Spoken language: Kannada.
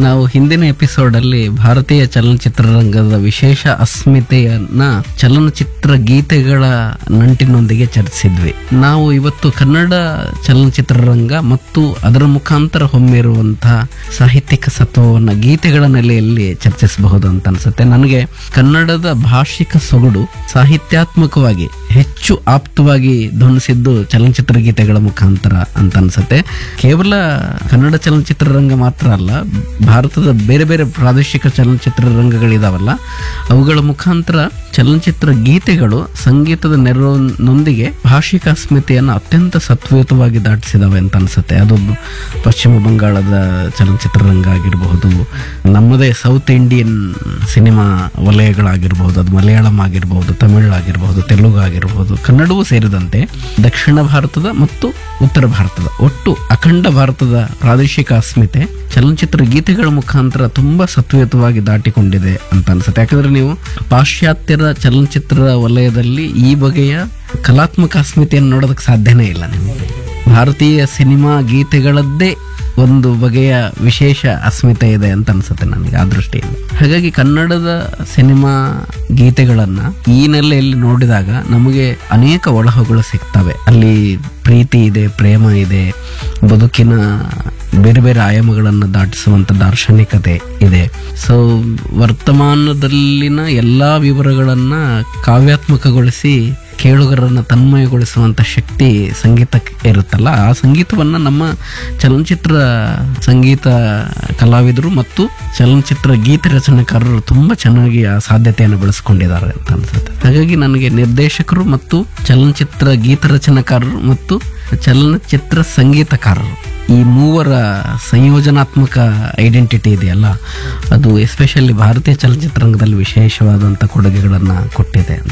ನಾವು ಹಿಂದಿನ ಎಪಿಸೋಡ್ ಅಲ್ಲಿ ಭಾರತೀಯ ಚಲನಚಿತ್ರರಂಗದ ವಿಶೇಷ ಅಸ್ಮಿತೆಯನ್ನ ಚಲನಚಿತ್ರ ಗೀತೆಗಳ ನಂಟಿನೊಂದಿಗೆ ಚರ್ಚಿಸಿದ್ವಿ ನಾವು ಇವತ್ತು ಕನ್ನಡ ಚಲನಚಿತ್ರರಂಗ ಮತ್ತು ಅದರ ಮುಖಾಂತರ ಹೊಮ್ಮಿರುವಂತಹ ಸಾಹಿತ್ಯಿಕ ಸತ್ವವನ್ನ ಗೀತೆಗಳ ನೆಲೆಯಲ್ಲಿ ಚರ್ಚಿಸಬಹುದು ಅಂತ ಅನ್ಸುತ್ತೆ ನನಗೆ ಕನ್ನಡದ ಭಾಷಿಕ ಸೊಗಡು ಸಾಹಿತ್ಯಾತ್ಮಕವಾಗಿ ಹೆಚ್ಚು ಆಪ್ತವಾಗಿ ಧ್ವನಿಸಿದ್ದು ಚಲನಚಿತ್ರ ಗೀತೆಗಳ ಮುಖಾಂತರ ಅಂತ ಅನ್ಸುತ್ತೆ ಕೇವಲ ಕನ್ನಡ ಚಲನಚಿತ್ರರಂಗ ಮಾತ್ರ ಅಲ್ಲ ಭಾರತದ ಬೇರೆ ಬೇರೆ ಪ್ರಾದೇಶಿಕ ಚಲನಚಿತ್ರ ರಂಗಗಳಿದಾವಲ್ಲ ಅವುಗಳ ಮುಖಾಂತರ ಚಲನಚಿತ್ರ ಗೀತೆಗಳು ಸಂಗೀತದ ನೆರವಿನೊಂದಿಗೆ ಭಾಷಿಕ ಅಸ್ಮಿತೆಯನ್ನು ಅತ್ಯಂತ ಸತ್ವಯುತವಾಗಿ ದಾಟಿಸಿದಾವೆ ಅಂತ ಅನ್ಸುತ್ತೆ ಅದು ಪಶ್ಚಿಮ ಬಂಗಾಳದ ಚಲನಚಿತ್ರರಂಗ ಆಗಿರಬಹುದು ನಮ್ಮದೇ ಸೌತ್ ಇಂಡಿಯನ್ ಸಿನಿಮಾ ವಲಯಗಳಾಗಿರಬಹುದು ಅದು ಮಲಯಾಳಂ ಆಗಿರಬಹುದು ತಮಿಳು ಆಗಿರಬಹುದು ತೆಲುಗು ಆಗಿರಬಹುದು ಕನ್ನಡವೂ ಸೇರಿದಂತೆ ದಕ್ಷಿಣ ಭಾರತದ ಮತ್ತು ಉತ್ತರ ಭಾರತದ ಒಟ್ಟು ಅಖಂಡ ಭಾರತದ ಪ್ರಾದೇಶಿಕ ಅಸ್ಮಿತೆ ಚಲನಚಿತ್ರ ಗೀತೆಗಳ ಮುಖಾಂತರ ತುಂಬಾ ಸತ್ವಯುತವಾಗಿ ದಾಟಿಕೊಂಡಿದೆ ಅಂತ ಅನ್ಸುತ್ತೆ ಯಾಕಂದ್ರೆ ನೀವು ಪಾಶ್ಚಾತ್ಯರ ಚಲನಚಿತ್ರ ವಲಯದಲ್ಲಿ ಈ ಬಗೆಯ ಕಲಾತ್ಮಕ ಅಸ್ಮಿತೆಯನ್ನು ನೋಡೋದಕ್ಕೆ ಸಾಧ್ಯನೇ ಇಲ್ಲ ನಿಮಗೆ ಭಾರತೀಯ ಸಿನಿಮಾ ಗೀತೆಗಳದ್ದೇ ಒಂದು ಬಗೆಯ ವಿಶೇಷ ಅಸ್ಮಿತೆ ಇದೆ ಅಂತ ಅನ್ಸುತ್ತೆ ನನಗೆ ಆ ದೃಷ್ಟಿಯಿಂದ ಹಾಗಾಗಿ ಕನ್ನಡದ ಸಿನಿಮಾ ಗೀತೆಗಳನ್ನ ಈ ನೆಲೆಯಲ್ಲಿ ನೋಡಿದಾಗ ನಮಗೆ ಅನೇಕ ಒಳಹೊಗಳು ಸಿಗ್ತವೆ ಅಲ್ಲಿ ಪ್ರೀತಿ ಇದೆ ಪ್ರೇಮ ಇದೆ ಬದುಕಿನ ಬೇರೆ ಬೇರೆ ಆಯಾಮಗಳನ್ನು ದಾಟಿಸುವಂತ ದಾರ್ಶನಿಕತೆ ಇದೆ ಸೊ ವರ್ತಮಾನದಲ್ಲಿನ ಎಲ್ಲಾ ವಿವರಗಳನ್ನ ಕಾವ್ಯಾತ್ಮಕಗೊಳಿಸಿ ಕೇಳುಗರನ್ನ ತನ್ಮಯಗೊಳಿಸುವಂತ ಶಕ್ತಿ ಸಂಗೀತಕ್ಕೆ ಇರುತ್ತಲ್ಲ ಆ ಸಂಗೀತವನ್ನ ನಮ್ಮ ಚಲನಚಿತ್ರ ಸಂಗೀತ ಕಲಾವಿದರು ಮತ್ತು ಚಲನಚಿತ್ರ ಗೀತೆ ರಚನೆಕಾರರು ತುಂಬಾ ಚೆನ್ನಾಗಿ ಆ ಸಾಧ್ಯತೆಯನ್ನು ಬೆಳೆಸ್ಕೊಂಡಿದ್ದಾರೆ ಅಂತ ಅನ್ಸುತ್ತೆ ಹಾಗಾಗಿ ನನಗೆ ನಿರ್ದೇಶಕರು ಮತ್ತು ಚಲನಚಿತ್ರ ಗೀತ ರಚನೆಕಾರರು ಮತ್ತು ಚಲನಚಿತ್ರ ಸಂಗೀತಕಾರರು ಈ ಮೂವರ ಸಂಯೋಜನಾತ್ಮಕ ಐಡೆಂಟಿಟಿ ಇದೆಯಲ್ಲ ಅದು ಎಸ್ಪೆಷಲಿ ಭಾರತೀಯ ಚಲನಚಿತ್ರರಂಗದಲ್ಲಿ ವಿಶೇಷವಾದಂಥ ಕೊಡುಗೆಗಳನ್ನು ಕೊಟ್ಟಿದೆ